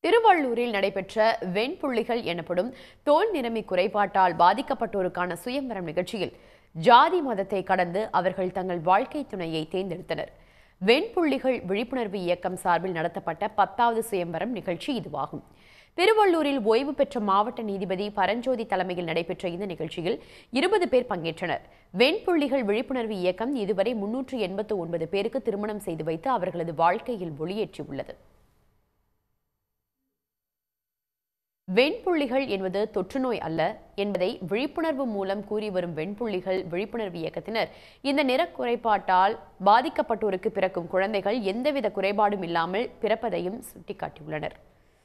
திருவள்ளூரில் நடைபெற்ற வெண்புள்ளிகள் எனப்படும் தோல் நிறமி குறைபாட்டால் பாதிக்கப்பட்டோருக்கான சுயம்வரம் நிகழ்ச்சியில் ஜாதி மதத்தை கடந்து அவர்கள் தங்கள் வாழ்க்கை துணையை தேர்ந்தெடுத்தனர் வெண்புள்ளிகள் விழிப்புணர்வு இயக்கம் சார்பில் நடத்தப்பட்ட பத்தாவது சுயம்வரம் நிகழ்ச்சி இதுவாகும் திருவள்ளூரில் ஓய்வு பெற்ற மாவட்ட நீதிபதி பரஞ்சோதி தலைமையில் நடைபெற்ற இந்த நிகழ்ச்சியில் இருபது பேர் பங்கேற்றனர் வெண்புள்ளிகள் விழிப்புணர்வு இயக்கம் இதுவரை முன்னூற்று எண்பத்து ஒன்பது பேருக்கு திருமணம் செய்து வைத்து அவர்களது வாழ்க்கையில் ஒளியேற்றியுள்ளது வெண்புள்ளிகள் என்பது தொற்றுநோய் அல்ல என்பதை விழிப்புணர்வு மூலம் கூறி வரும் வெண்புள்ளிகள் விழிப்புணர்வு இயக்கத்தினர் இந்த நிற குறைபாட்டால் பாதிக்கப்பட்டோருக்கு பிறக்கும் குழந்தைகள் எந்தவித குறைபாடும் இல்லாமல் பிறப்பதையும் சுட்டிக்காட்டியுள்ளனர்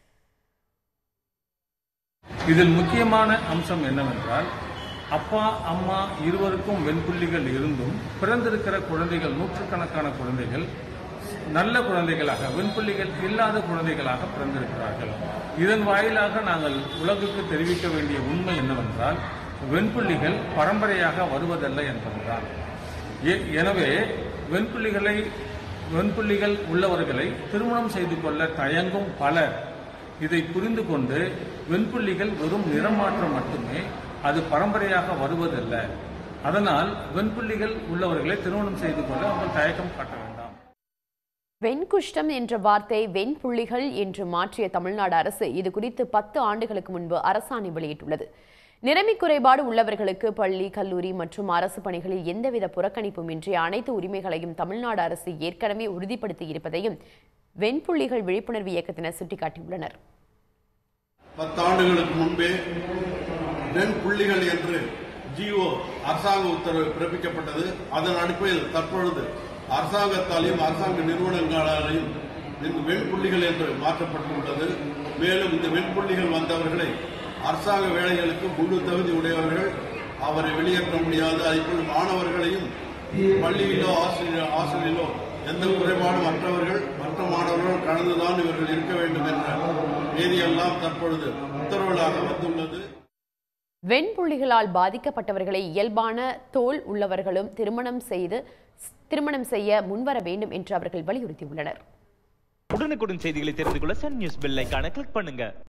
இதில் முக்கியமான அம்சம் என்னவென்றால் அப்பா அம்மா இருவருக்கும் வெண்புள்ளிகள் இருந்தும் பிறந்திருக்கிற குழந்தைகள் நூற்றுக்கணக்கான குழந்தைகள் நல்ல குழந்தைகளாக வெண்புள்ளிகள் இல்லாத குழந்தைகளாக பிறந்திருக்கிறார்கள் இதன் வாயிலாக நாங்கள் உலகுக்கு தெரிவிக்க வேண்டிய உண்மை என்னவென்றால் வெண்புள்ளிகள் பரம்பரையாக வருவதல்ல என்பதுதான் எ- எனவே வெண்புள்ளிகளை வெண்புள்ளிகள் உள்ளவர்களை திருமணம் செய்து கொள்ள தயங்கும் பலர் இதை புரிந்து கொண்டு வெண்புள்ளிகள் வெறும் நிறமாற்றம் மட்டுமே அது பரம்பரையாக வருவதல்ல அதனால் வெண்புள்ளிகள் உள்ளவர்களை திருமணம் செய்து கொள்ள அவர்கள் தயக்கம் காட்ட வேண்டாம் வெண்குஷ்டம் என்ற வார்த்தை வெண்புள்ளிகள் என்று மாற்றிய தமிழ்நாடு அரசு இது குறித்து பத்து ஆண்டுகளுக்கு முன்பு அரசாணை வெளியிட்டுள்ளது நிறமி குறைபாடு உள்ளவர்களுக்கு பள்ளி கல்லூரி மற்றும் அரசு பணிகளில் எந்தவித புறக்கணிப்பும் இன்றி அனைத்து உரிமைகளையும் தமிழ்நாடு அரசு ஏற்கனவே உறுதிப்படுத்தி இருப்பதையும் வெண்புள்ளிகள் விழிப்புணர்வு இயக்கத்தினர் சுட்டிக்காட்டியுள்ளனர் பத்தாண்டுகளுக்கு முன்பே வெண் புள்ளிகள் என்று ஜிஓ அரசாங்க உத்தரவு பிறப்பிக்கப்பட்டது அதன் அடிப்படையில் தற்பொழுது அரசாங்கத்தாலையும் அரசாங்க நிறுவனங்களாலையும் இந்த வெண்புள்ளிகள் என்று மாற்றப்பட்டுள்ளது மேலும் இந்த வெண்புள்ளிகள் வந்தவர்களை அரசாங்க வேலைகளுக்கு முழு தகுதி உடையவர்கள் அவரை வெளியேற்ற முடியாது அதேபோல் மாணவர்களையும் பள்ளியிலோ ஆசிரியர் ஆசிரியரிலோ எந்த குறைபாடும் மற்றவர்கள் மற்ற மாணவர்கள் கலந்துதான் இவர்கள் இருக்க வேண்டும் என்ற தேதியெல்லாம் தற்பொழுது உத்தரவுகளாக வந்துள்ளது வெண்புள்ளிகளால் பாதிக்கப்பட்டவர்களை இயல்பான தோல் உள்ளவர்களும் திருமணம் செய்து திருமணம் செய்ய முன்வர வேண்டும் என்று அவர்கள் வலியுறுத்தியுள்ளனர் உடனுக்குடன் செய்திகளை தெரிந்து கொள்ள சன் நியூஸ் பெல் ஐகானை கிளிக் பண்ணுங்க